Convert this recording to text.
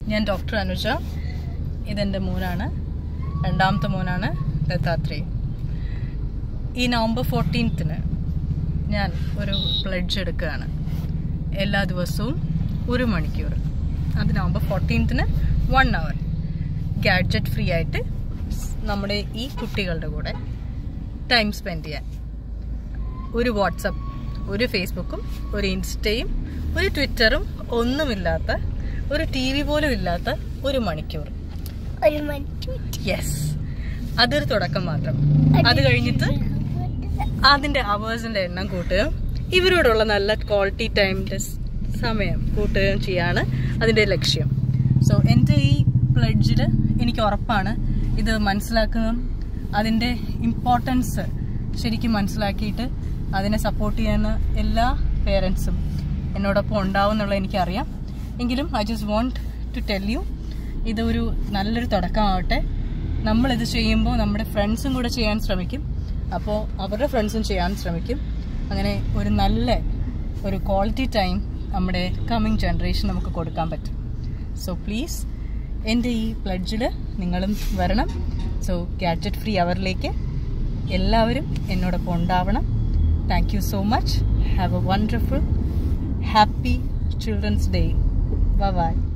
ഞാൻ ഡോക്ടർ അനുജ ഇതെൻ്റെ മോനാണ് രണ്ടാമത്തെ മോനാണ് ദത്താത്രേയ് ഈ നവംബർ ഫോർട്ടീൻത്തിന് ഞാൻ ഒരു പ്ലഡ്ജ് എടുക്കുകയാണ് എല്ലാ ദിവസവും ഒരു മണിക്കൂർ അത് നവംബർ ഫോർട്ടീൻത്തിന് വൺ അവർ ഗാഡ്ജറ്റ് ഫ്രീ ആയിട്ട് സ് നമ്മുടെ ഈ കുട്ടികളുടെ കൂടെ ടൈം സ്പെൻഡ് ചെയ്യാൻ ഒരു വാട്സപ്പ് ഒരു ഫേസ്ബുക്കും ഒരു ഇൻസ്റ്റയും ഒരു ട്വിറ്ററും ഒന്നുമില്ലാത്ത ഒരു ടി വി പോലും ഇല്ലാത്ത ഒരു മണിക്കൂർ ഒരു മണിക്കൂർ യെസ് അതൊരു തുടക്കം മാത്രം അത് കഴിഞ്ഞിട്ട് അതിന്റെ അവേഴ്സിന്റെ എണ്ണം കൂട്ടുകയും ഇവരോടുള്ള നല്ല ക്വാളിറ്റി ടൈമിന്റെ സമയം കൂട്ടുകയും ചെയ്യാണ് അതിന്റെ ലക്ഷ്യം സോ എൻ്റെ ഈ പ്ലഡ്ജിൽ എനിക്ക് ഉറപ്പാണ് ഇത് മനസ്സിലാക്കുന്നതും അതിൻ്റെ ഇമ്പോർട്ടൻസ് ശരിക്കും മനസ്സിലാക്കിയിട്ട് അതിനെ സപ്പോർട്ട് ചെയ്യുന്ന എല്ലാ പേരൻസും എന്നോടൊപ്പം ഉണ്ടാവും എന്നുള്ളത് എനിക്കറിയാം എങ്കിലും I just want to tell you ഇതൊരു നല്ലൊരു തുടക്കമാവട്ടെ നമ്മളിത് ചെയ്യുമ്പോൾ നമ്മുടെ ഫ്രണ്ട്സും കൂടെ ചെയ്യാൻ ശ്രമിക്കും അപ്പോൾ അവരുടെ ഫ്രണ്ട്സും ചെയ്യാൻ ശ്രമിക്കും അങ്ങനെ ഒരു നല്ല ഒരു ക്വാളിറ്റി ടൈം നമ്മുടെ കമ്മിങ് ജനറേഷൻ നമുക്ക് കൊടുക്കാൻ പറ്റും സോ പ്ലീസ് എൻ്റെ ഈ പ്ലഡ്ജിൽ നിങ്ങളും വരണം സോ ഗാഡ്ജറ്റ് ഫ്രീ അവറിലേക്ക് എല്ലാവരും എന്നോടൊപ്പം ഉണ്ടാവണം thank you so much have a wonderful happy children's day by